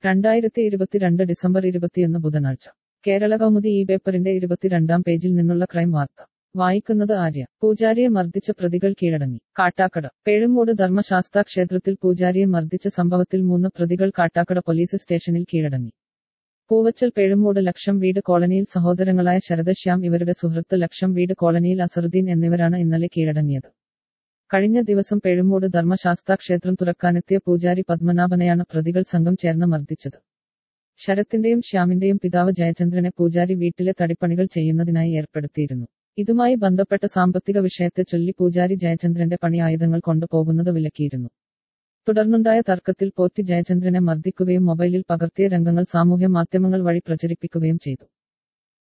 രണ്ടായിരത്തി ഇരുപത്തിരണ്ട് ഡിസംബർ ഇരുപത്തിയൊന്ന് ബുധനാഴ്ച കേരള കൗമുദി ഈ പേപ്പറിന്റെ ഇരുപത്തിരണ്ടാം പേജിൽ നിന്നുള്ള ക്രൈം വാർത്ത വായിക്കുന്നത് ആര്യ പൂജാരിയെ മർദ്ദിച്ച പ്രതികൾ കീഴടങ്ങി കാട്ടാക്കട പേഴുമൂട് ധർമ്മശാസ്താ ക്ഷേത്രത്തിൽ പൂജാരിയെ മർദ്ദിച്ച സംഭവത്തിൽ മൂന്ന് പ്രതികൾ കാട്ടാക്കട പോലീസ് സ്റ്റേഷനിൽ കീഴടങ്ങി പൂവച്ചൽ പേഴുമൂട് ലക്ഷം വീട് കോളനിയിൽ സഹോദരങ്ങളായ ശരദശ്യാം ഇവരുടെ സുഹൃത്ത് ലക്ഷം വീട് കോളനിയിൽ അസറുദ്ദീൻ എന്നിവരാണ് ഇന്നലെ കീഴടങ്ങിയത് കഴിഞ്ഞ ദിവസം പെഴുമൂട് ധർമ്മശാസ്താ ക്ഷേത്രം തുറക്കാനെത്തിയ പൂജാരി പത്മനാഭനെയാണ് പ്രതികൾ സംഘം ചേർന്ന് മർദ്ദിച്ചത് ശരത്തിന്റെയും ശ്യാമിന്റെയും പിതാവ് ജയചന്ദ്രനെ പൂജാരി വീട്ടിലെ തടിപ്പണികൾ ചെയ്യുന്നതിനായി ഏർപ്പെടുത്തിയിരുന്നു ഇതുമായി ബന്ധപ്പെട്ട സാമ്പത്തിക വിഷയത്തെ ചൊല്ലി പൂജാരി ജയചന്ദ്രന്റെ പണി ആയുധങ്ങൾ കൊണ്ടുപോകുന്നത് വിലക്കിയിരുന്നു തുടർന്നുണ്ടായ തർക്കത്തിൽ പോറ്റി ജയചന്ദ്രനെ മർദ്ദിക്കുകയും മൊബൈലിൽ പകർത്തിയ രംഗങ്ങൾ സാമൂഹ്യ മാധ്യമങ്ങൾ വഴി പ്രചരിപ്പിക്കുകയും ചെയ്തു